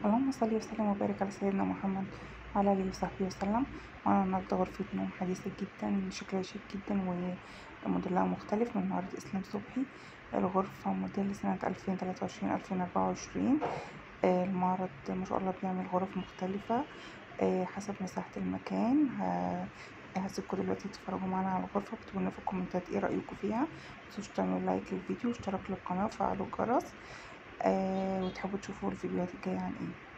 اللهم صل وسلم وبارك على سيدنا محمد وعلى اله وصحبه وسلم وانا النهارده غرفة نوم حديثة جدا شكلها شيك جدا وموديلها مختلف من معرض اسلام صبحي الغرفة موديل سنة ألفين تلاتة وعشرين ألفين أربعة وعشرين المعرض ما شاء الله بيعمل غرف مختلفة آه، حسب مساحة المكان ه- هسيبكم دلوقتي تتفرجوا معانا على الغرفة واكتبوا لنا في الكومنتات ايه رأيكم فيها متنسوش تعملوا لايك للفيديو واشتراك للقناة وفعلوا الجرس آه وتحبوا تشوفوا الفيديوهات الجاية عن ايه